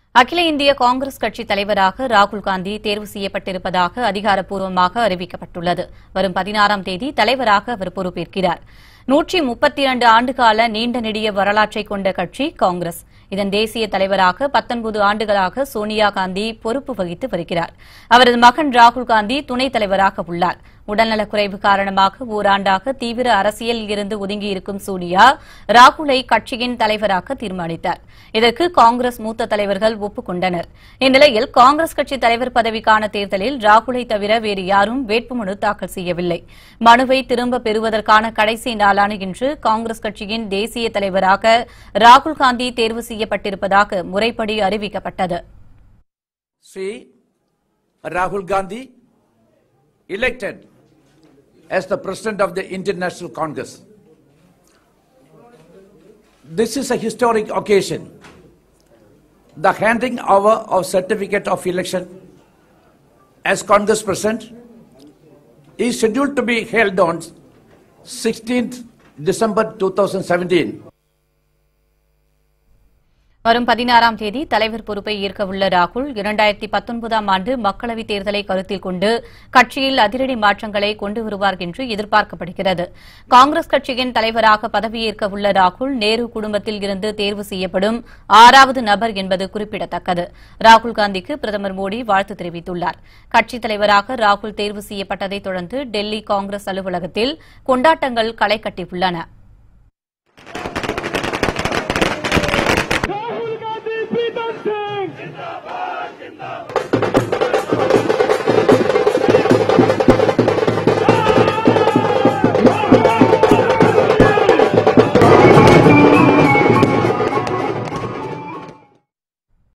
அகில இந்திய காங்கிரஸ் கட்சி தலைவராக ராகுல் காந்தி தேர்வு செய்யப்பட்டிருப்பதாக அதிகாரப்பூர்வமாக அறிவிக்கப்பட்டுள்ளது வரும் பதினாறாம் தேதி தலைவராக அவர் பொறுப்பேற்கிறார் நூற்றி முப்பத்தி இரண்டு ஆண்டுகால நீண்ட நெடிய வரலாற்றை கொண்ட கட்சி காங்கிரஸ் இதன் தேசிய தலைவராக பத்தொன்பது ஆண்டுகளாக சோனியா காந்தி பொறுப்பு வகித்து வருகிறார் அவரது மகன் ராகுல் காந்தி துணைத் தலைவராக உள்ளார் உடல்நலக்குறைவு காரணமாக ஓராண்டாக தீவிர அரசியலில் இருந்து ஒதுங்கியிருக்கும் சோனியா ராகுலை கட்சியின் தலைவராக தீர்மானித்தார் இதற்கு காங்கிரஸ் மூத்த தலைவர்கள் ஒப்புக்கொண்டனர் இந்நிலையில் காங்கிரஸ் கட்சி தலைவர் பதவிக்கான தேர்தலில் ராகுலை தவிர வேறு யாரும் வேட்புமனு தாக்கல் செய்யவில்லை மனுவை திரும்ப பெறுவதற்கான கடைசி நாளான இன்று காங்கிரஸ் கட்சியின் தேசிய தலைவராக ராகுல் காந்தி தேர்வு செய்யப்பட்டிருப்பதாக முறைப்படி அறிவிக்கப்பட்டது Sri Rahul Gandhi elected as the President of the Indian National Congress. This is a historic occasion. The handing over of certificate of election as Congress President is scheduled to be held on 16th December 2017. வரும் பதினாறாம் தேதி தலைவர் பொறுப்பை ஏற்கவுள்ள ராகுல் இரண்டாயிரத்தி பத்தொன்பதாம் ஆண்டு மக்களவைத் தேர்தலை கருத்தில் கொண்டு கட்சியில் அதிரடி மாற்றங்களை கொண்டு வருவார் என்று எதிர்பார்க்கப்படுகிறது காங்கிரஸ் கட்சியின் தலைவராக பதவியேற்கவுள்ள ராகுல் நேரு குடும்பத்தில் இருந்து தேர்வு செய்யப்படும் ஆறாவது நபர் என்பது குறிப்பிடத்தக்கது ராகுல் காந்திக்கு பிரதமர் மோடி வாழ்த்து தெரிவித்துள்ளார் கட்சித் தலைவராக ராகுல் தேர்வு செய்யப்பட்டதைத் தொடர்ந்து டெல்லி காங்கிரஸ் அலுவலகத்தில் கொண்டாட்டங்கள் களை கட்டியுள்ளன राहुल गांधी प्रीतम से